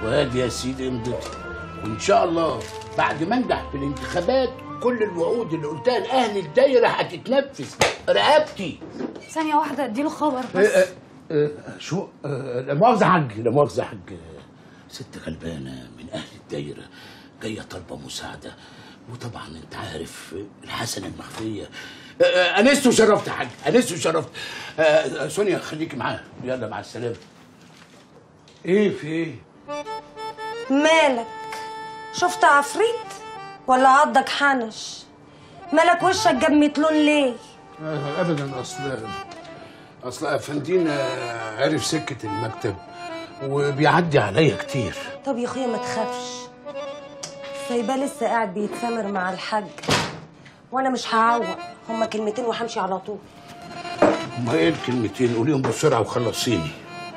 وادي يا سيدي امضتي وان شاء الله بعد ما انجح في الانتخابات كل الوعود اللي قلتها لاهل الدايره هتتنفذ رقبتي ثانية واحدة اديله خبر إيه، بس إيه، إيه، شو آه، لا مؤاخذة حاج لا مؤاخذة حاج ست غلبانة من أهل الدايرة جاية طالبة مساعدة وطبعا أنت عارف الحسنة المخفية آه، آه، أنست وشرفت يا حاج أنست وشرفت آه، آه، سونيا خليكي معاها يلا مع السلامة إيه في إيه؟ مالك شفت عفريت ولا عضك حنش مالك وشك جاب متلون ليه آه، ابدا اصل اصل افندينا عرف سكه المكتب وبيعدي عليا كتير طب يا اخويا ما تخافش سايباه لسه قاعد بيتسامر مع الحاج وانا مش هعوق هما كلمتين وهمشي على طول هما ايه الكلمتين قوليهم بسرعه وخلصيني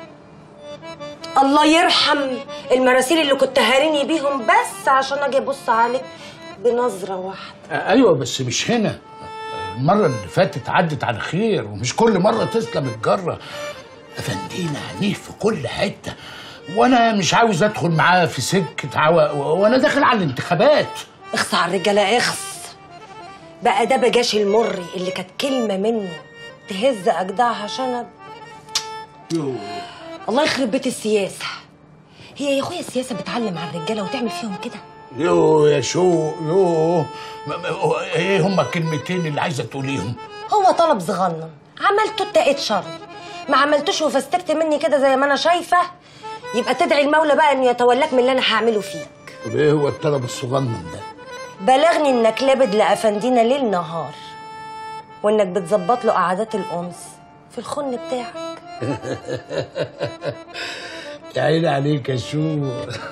الله يرحم المراسيل اللي كنت هاريني بيهم بس عشان اجي ابص عليك بنظره واحده آه، ايوه بس مش هنا المره اللي فاتت عدت على خير ومش كل مره تسلم الجره افندينا عنيف في كل حته وانا مش عاوز ادخل معاه في سكه عو... وانا داخل على الانتخابات اخص على الرجاله اخص بقى ده بجاش المري اللي كانت كلمه منه تهز اجدعها شنب يوه. الله يخرب بيت السياسه هي يا اخويا السياسه بتعلم على الرجاله وتعمل فيهم كده يو يا شو يو ما- ما- ايه هما الكلمتين اللي عايزه تقوليهم هو طلب صغنن عملته اتقيت شري ما عملتوش وفستكت مني كده زي ما انا شايفه يبقى تدعي المولى بقى انه يتولاك من اللي انا هعمله فيك طب ايه هو الطلب الصغنن ده بلغني انك لابد لافندينا ليل نهار وانك بتظبط له قعدات الانس في الخن بتاعك يا عيني عليك يا شو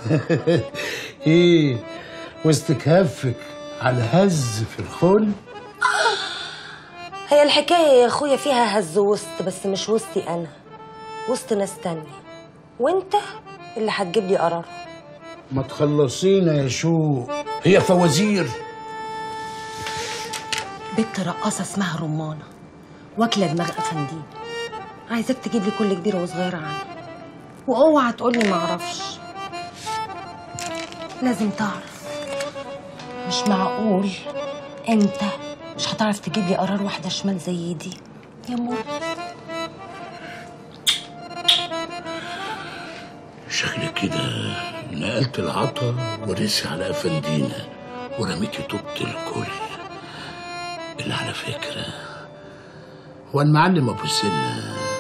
ايه واستكهافك على هز في الخن هي الحكايه يا اخويا فيها هز وسط بس مش وسطي انا وسط ناس تانية وانت اللي هتجيب لي قرار ما تخلصينا يا شو هي فوازير بنت رقاصه اسمها رمانه واكله دماغ افندين عايزاك تجيب لي كل كبيره وصغيره عنها واوعى تقولي ما اعرفش لازم تعرف مش معقول انت مش هتعرف تجيب لي قرار واحده شمال زي دي يا مور شكلك كده نقلت العطا ورثي على افندينا ورميتي طوبة الكل اللي على فكرة هو المعلم ابو سنة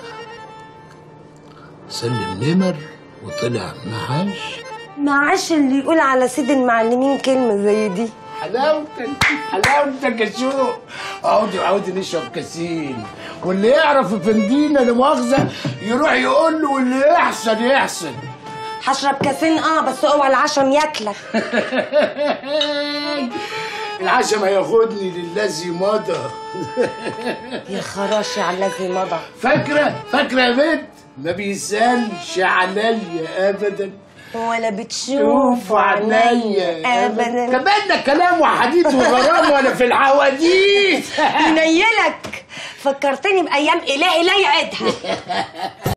سلم نمر وطلع معاش معاش اللي يقول على سيد المعلمين كلمه زي دي حلاوتك حلاوتك يا شو عودي عودي نشرب كاسين واللي يعرف افندينا لا مؤاخذة يروح يقول له واللي يحسن يحسن هشرب كاسين اه بس اوعى العشم ياكلك العشم هياخدني للذي مضى يا خراشي على الذي مضى فاكرة فاكرة يا بنت ما بيسالش عليا ابدا ولا بتشوف عينيا ابدا كمان ده كلام وحديث وغرام وانا في الحواديت ينيلك فكرتني بايام الهي لا يعدها